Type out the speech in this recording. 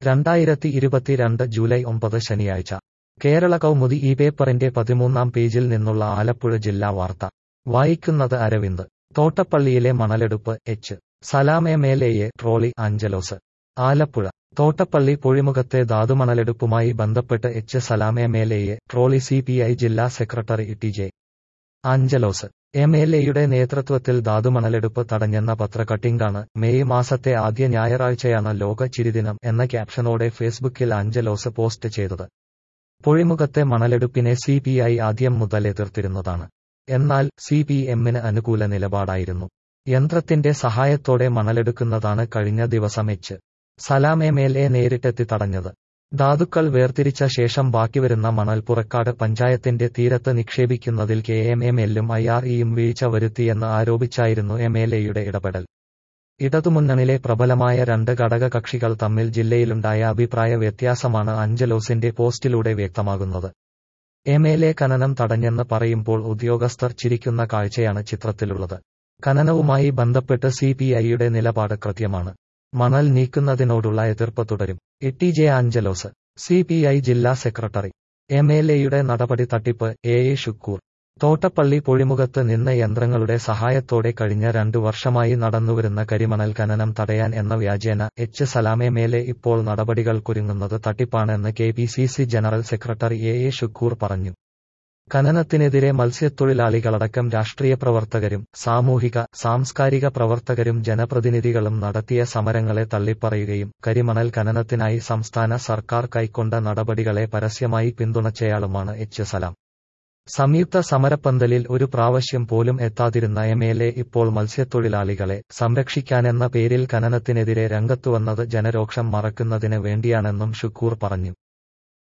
രണ്ടായിരത്തി ഇരുപത്തിരണ്ട് ജൂലൈ ഒമ്പത് ശനിയാഴ്ച കേരള കൗമുദി ഈ പേപ്പറിന്റെ പതിമൂന്നാം പേജിൽ നിന്നുള്ള ആലപ്പുഴ ജില്ലാ വാർത്ത വായിക്കുന്നത് അരവിന്ദ് തോട്ടപ്പള്ളിയിലെ മണലെടുപ്പ് എച്ച് സലാം എം എൽ എയെ ട്രോളി ആഞ്ചലോസ് ആലപ്പുഴ തോട്ടപ്പള്ളി പൊഴിമുഖത്തെ ധാതുമണലെടുപ്പുമായി ബന്ധപ്പെട്ട് എച്ച് സലാം എം എൽ എയെ ട്രോളി സി പി ഐ ജില്ലാ സെക്രട്ടറി ടി ജെ ആഞ്ചലോസ് എം എൽ എയുടെ നേതൃത്വത്തിൽ ധാതുമണലെടുപ്പ് തടഞ്ഞെന്ന പത്ര കട്ടിംഗാണ് മെയ് മാസത്തെ ആദ്യ ഞായറാഴ്ചയാണ് ലോക ചിരിദിനം എന്ന ക്യാപ്ഷനോടെ ഫേസ്ബുക്കിൽ ആഞ്ചലോസ് പോസ്റ്റ് ചെയ്തത് പൊഴിമുഖത്തെ മണലെടുപ്പിനെ സി പി ഐ ആദ്യം മുതൽ എതിർത്തിരുന്നതാണ് എന്നാൽ സി പി എമ്മിന് അനുകൂല നിലപാടായിരുന്നു യന്ത്രത്തിന്റെ സഹായത്തോടെ മണലെടുക്കുന്നതാണ് കഴിഞ്ഞ ദിവസം H Salam M MLA നേരിട്ടെത്തി തടഞ്ഞത് ധാതുക്കൾ വേർതിരിച്ച ശേഷം ബാക്കിവരുന്ന മണൽ പുറക്കാട് പഞ്ചായത്തിന്റെ തീരത്ത് നിക്ഷേപിക്കുന്നതിൽ കെ എം എം എല്ലും ഐ ആർ ഇയും വീഴ്ച വരുത്തിയെന്ന് ആരോപിച്ചായിരുന്നു എം എൽ എയുടെ ഇടപെടൽ ഇടതുമുന്നണിലെ പ്രബലമായ രണ്ട് ഘടക കക്ഷികൾ തമ്മിൽ ജില്ലയിലുണ്ടായ അഭിപ്രായ വ്യത്യാസമാണ് അഞ്ചലോസിന്റെ പോസ്റ്റിലൂടെ വ്യക്തമാകുന്നത് എം എൽ എ ഖനനം തടഞ്ഞെന്ന് പറയുമ്പോൾ ഉദ്യോഗസ്ഥർ ചിരിക്കുന്ന കാഴ്ചയാണ് ചിത്രത്തിലുള്ളത് ഖനനവുമായി ബന്ധപ്പെട്ട് സി പി ഐയുടെ നിലപാട് കൃത്യമാണ് മണൽ നീക്കുന്നതിനോടുള്ള എതിർപ്പ് തുടരും E J Angelos CPI ജില്ലാ സെക്രട്ടറി എം എൽ എയുടെ നടപടി തട്ടിപ്പ് എ എ ഷുക്കൂർ തോട്ടപ്പള്ളി പൊഴിമുഖത്ത് നിന്ന് യന്ത്രങ്ങളുടെ സഹായത്തോടെ കഴിഞ്ഞ രണ്ടു വർഷമായി നടന്നുവരുന്ന കരിമണൽ ഖനനം തടയാൻ എന്ന വ്യാജേന H Salam M MLA ഇപ്പോൾ നടപടികൾക്കൊരുങ്ങുന്നത് തട്ടിപ്പാണെന്ന് KPCC general secretary A A Shukoor പറഞ്ഞു ഖനനത്തിനെതിരെ മത്സ്യത്തൊഴിലാളികളടക്കം രാഷ്ട്രീയ പ്രവർത്തകരും സാമൂഹിക സാംസ്കാരിക പ്രവർത്തകരും ജനപ്രതിനിധികളും നടത്തിയ സമരങ്ങളെ തള്ളിപ്പറയുകയും കരിമണൽ ഖനനത്തിനായി സംസ്ഥാന സർക്കാർ കൈക്കൊണ്ട നടപടികളെ പരസ്യമായി പിന്തുണച്ചയാളുമാണ് എച്ച് സലാം സംയുക്ത സമരപ്പന്തലിൽ ഒരു പ്രാവശ്യം പോലും എത്താതിരുന്ന എം എൽ എ ഇപ്പോൾ മത്സ്യത്തൊഴിലാളികളെ സംരക്ഷിക്കാനെന്ന പേരിൽ ഖനനത്തിനെതിരെ രംഗത്തുവന്നത് ജനരോക്ഷം മറക്കുന്നതിന് വേണ്ടിയാണെന്നും ഷുക്കൂർ പറഞ്ഞു